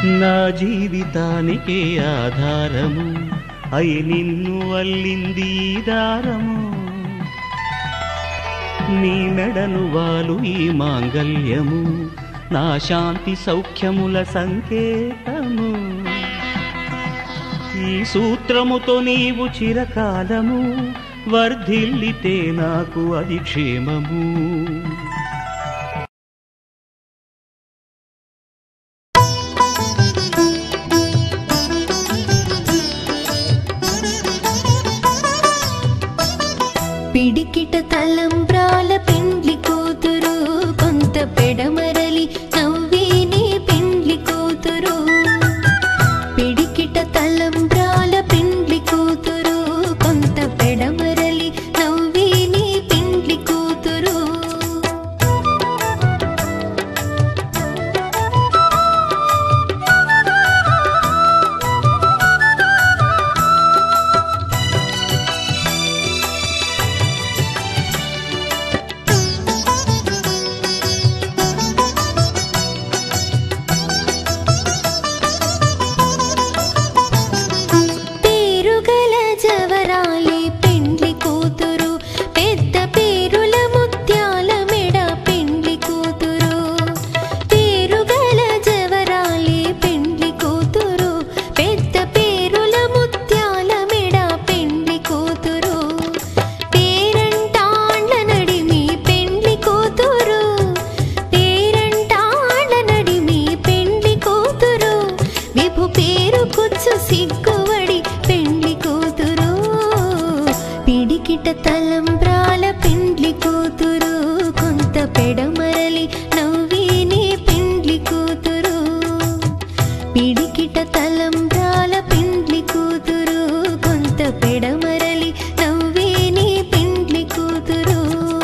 నా జీవితానికే ఆధారము అయి నిన్ను అల్లింది ఈ దారము నీ మెడను వాలు ఈ మాంగల్యము నా శాంతి సౌఖ్యముల సంకేతము ఈ సూత్రముతో నీవు చిరకాలము వర్ధిల్లితే నాకు అది క్షేమము పిడికిట తలంబ్రాల పెండ్లి కూతురు కొంత పెడమరలి నవ్వేనే పెండ్లి కూతురు పిడికిట తలంబ్రాల పెండ్లి కూతురు కొంత పెడమరలి నవ్వేనే పెండ్లి కూతురు పేరుగల జవరాలే పెండ్లి కూతురు పెద్ద పేరుల ముత్యాల మెడ పెండ్లి కూతురు పేరుగల జవరాలే పెండ్లి కూతురు పెద్ద పేరుల ముత్యాల మెడ పెండ్లి కూతురు పేరంటాండ్ల నడిమి పెండ్లి కూతురు పేరంటాండ్ల నడిమి పెండ్లి కూతురు విభు పేరు కుచ్చు సిగ్గువడి పెండ్లి కూతురు పిడికిట తలంబ్రాల పెండ్లి కూతురు కొంత పెడమరలి నవ్వేనే పెండ్లి కూతురు పిడికిట తలంబ్రాల పెండ్లి కూతురు కొంత పెడమరలి నవ్వేనే పెండ్లి కూతురు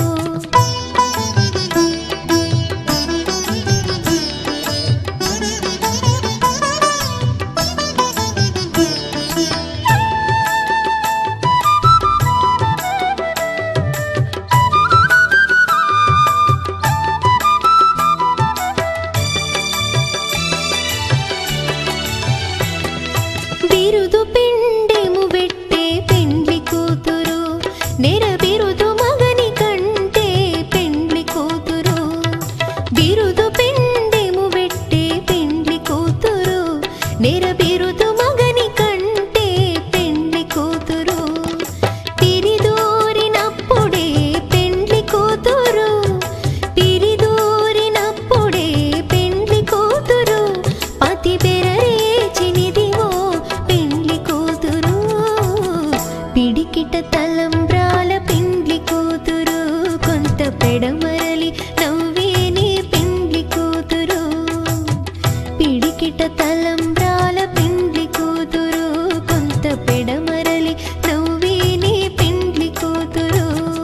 బిరుదు పిండెము వెట్టే పెండ్లి కూతురు నెర బిరుదు మగని కంటే పెండ్లి కూతురు బిరుదు పిండెము వెట్టే పెండ్లి కూతురు నెర బిరుదు మగని కంటే పెండ్లి కూతురు తిరిదూరినప్పుడే పెండ్లి కూతురు తిరిదూరినప్పుడే పెండ్లి కూతురు పతి బెరరేచినిదివో పెండ్లి కూతురు పిడికిట తలంబ్రాల పెండ్లి కూతురు కొంత పెడమరలి నవ్వేనే పెండ్లి కూతురు పిడికిట తలంబ్రాల పెండ్లి కూతురు కొంత పెడమరలి నవ్వేనే పెండ్లి కూతురు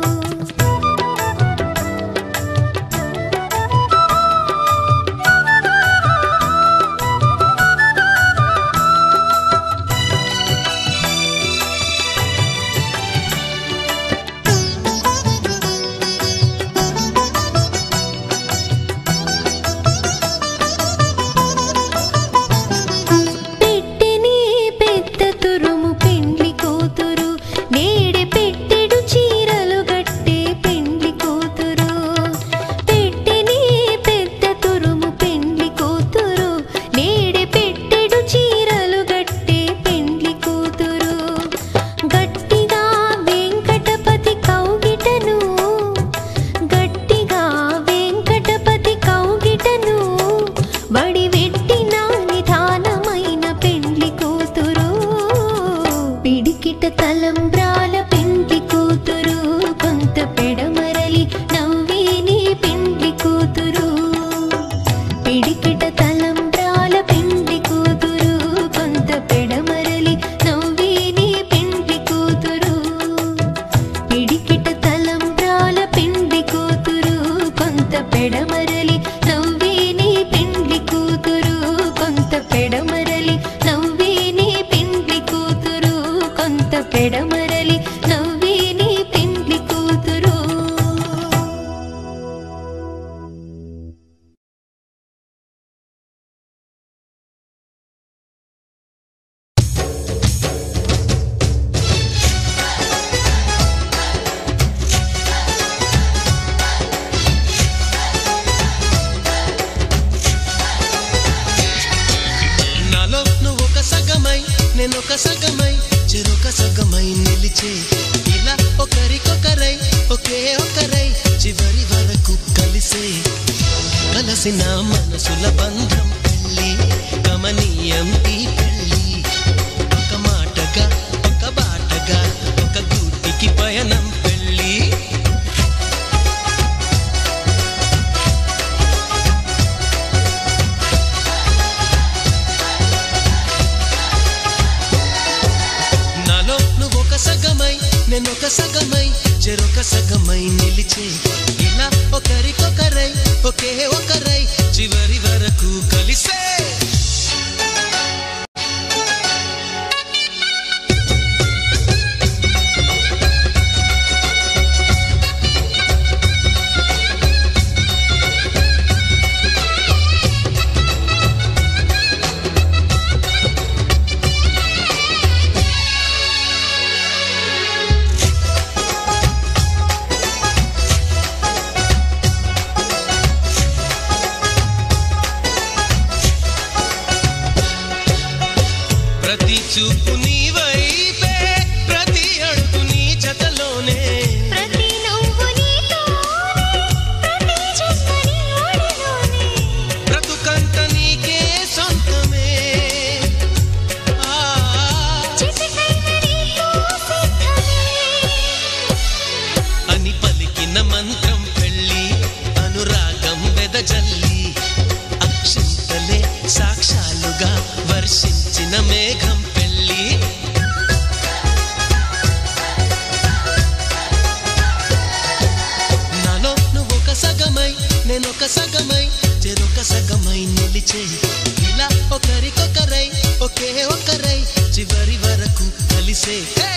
పెట్టెని పెద్ద తురుము పెండ్లి కూతురు నేడే పెట్టెడు చీరలు గట్టే పెండ్లి కూతురు పెట్టెని పెద్ద తురుము పెండ్లి కూతురు నేడే పెట్టెడు చీరలు గట్టే పెండ్లి కూతురు గట్టిగా వెంకటపతి కౌగిటను గట్టిగా వెంకటపతి కౌగిటను వడివెట్టిన నిధానమైన పెండ్లి కూతురు పిడికిట తలంబ్రాల పెండ్లి కూతురు కొంత పెడమరలి నవ్వేని పెండ్లి కూతురు పిడికిట తలంబ్రాల పెండ్లి కూతురు కొంత పెడమరలి నవ్వేని పెండ్లి కూతురు పిడికిట తలంబ్రాల పెండ్లి కూతురు కొంత పెడమరలి నవ్వేని పెండ్లి కూతురు కొంత పెడమరలి నవ్వేని పెండ్లి కూతురు కొంత పెడమరలి నవ్వేని పెండ్లి కూతురు కలిసే కలసిన మనసుల బంధం పెళ్ళి కమనీయం ఈ పెళ్ళి ఒక మాటగా ఒక బాటగా ఒక గూటికి పయనం పెళ్ళి నాలో నువ్వు ఒక సగమై నేను ఒక సగమై చెరొక సగమై నిలిచే ఇలా ఒకరికొకరై ఒకే ఒకరై చివరి వరకు కలిసే ప్రతి చూపు నీ వైపే ప్రతి అడుగు నీ జతలోనే ప్రతి నవ్వు నీతోనే ప్రతి జన్మ నీ ఒడిలోనే బ్రతుకంత నీకే సొంతమే ఆ, చిటికైన నీతో సిద్ధమే అని పలికిన మంత్రం పెళ్ళి అనురాగం వెదజల్లి అక్షింతలే సాక్షాలుగా వర్షించిన మేఘం పెళ్ళి నాలో నువ్వు ఒక సగమై నేను ఒక సగమై చెరొక సగమై నిలిచే ఇలా ఒకరికొకరై ఒకే ఒకరై చివరి వరకు కలిసే హే!